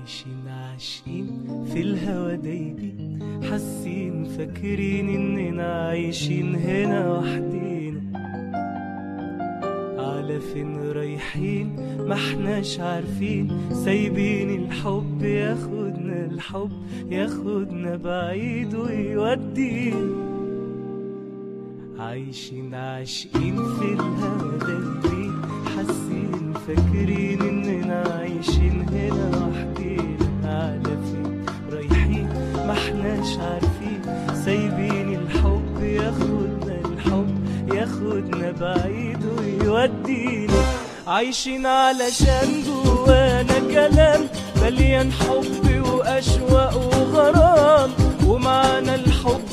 عايشين عاشقين في الهوا دايبين حاسين فاكرين اننا عايشين هنا وحدينا على فين رايحين ما احناش عارفين سايبين الحب ياخدنا الحب ياخدنا بعيد ويودينا عايشين عاشقين في الهوا دايبين حاسين فاكرين اننا عايشين هنا وحدينا على فين رايحين ما احناش عارفين سايبين الحب ياخدنا الحب ياخدنا بعيد ويودينا عايشين علشان جوانا كلام مليان حب واشواق وغرام ومعانا الحب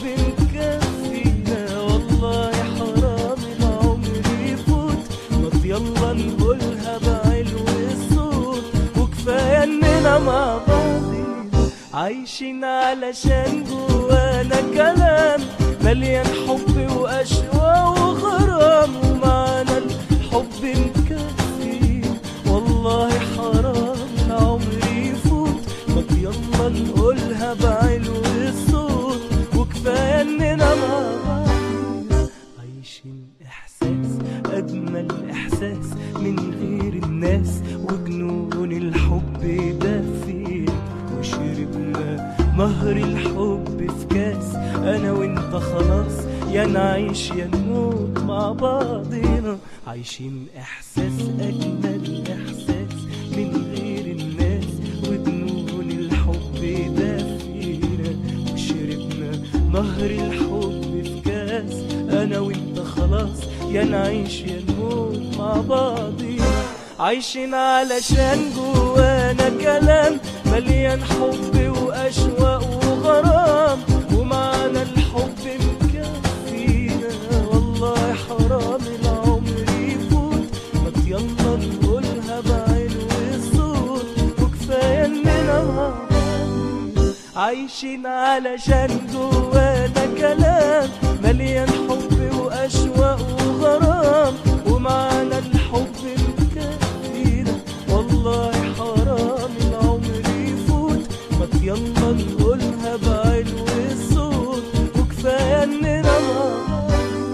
مكفينا والله حرام العمر يفوت طب يلا نقولها بعلو الصوت وكفايه اننا مع بعضينا عايشين علشان جوانا كلام مليان حب واشواق وغرام ومعانا الحب مكفي والله حرام العمر يفوت طب يلا نقولها بعلو الصوت وكفايه اننا مع بعض عايشين احساس اجمل احساس من غير الناس وجنون الحب ده فينا وشربنا نهر الحب في كاس انا وانت خلاص يا نعيش يا نموت مع بعضنا عايشين احساس اجمل احساس من غير الناس وجنون الحب ده فينا وشربنا نهر الحب في كاس انا وانت خلاص يا نعيش يا نموت مع بعضينا عايشين علشان جوانا كلام مليان حب واشواق وغرام ومعانا الحب مكفينا والله حرام العمر يفوت ما يلا نقولها بعلو الصوت وكفايه اننا مع بعض عايشين علشان جوانا كلام مليان حب واشواق وغرام ومعانا الحب مكفينا والله حرام العمر يفوت ما يلا نقولها بعلو الصوت وكفايه اننا مع بعض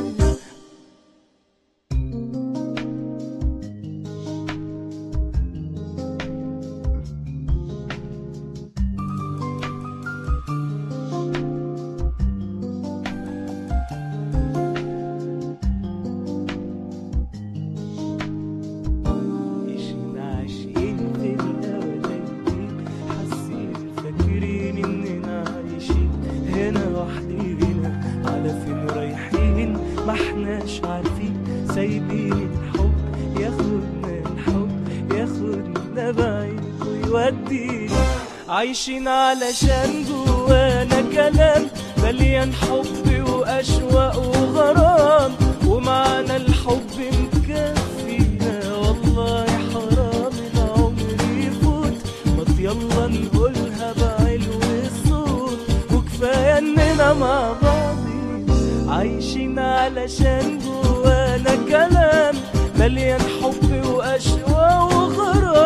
عايشين عاشقين في الهوا دايبين حاسين فاكرين اننا عايشين هنا وحدينا على فين رايحين ما احناش عارفين سايبين الحب ياخدنا الحب ياخدنا بعيد ويودينا عايشين علشان جوانا كلام مليان حب واشواق وغرام ومعانا الحب مكفينا والله حرام العمر يفوت ما يلا نقولها بعلو الصوت وكفايه اننا مع بعضينا عايشين علشان جوانا كلام مليان حب واشواق وغرام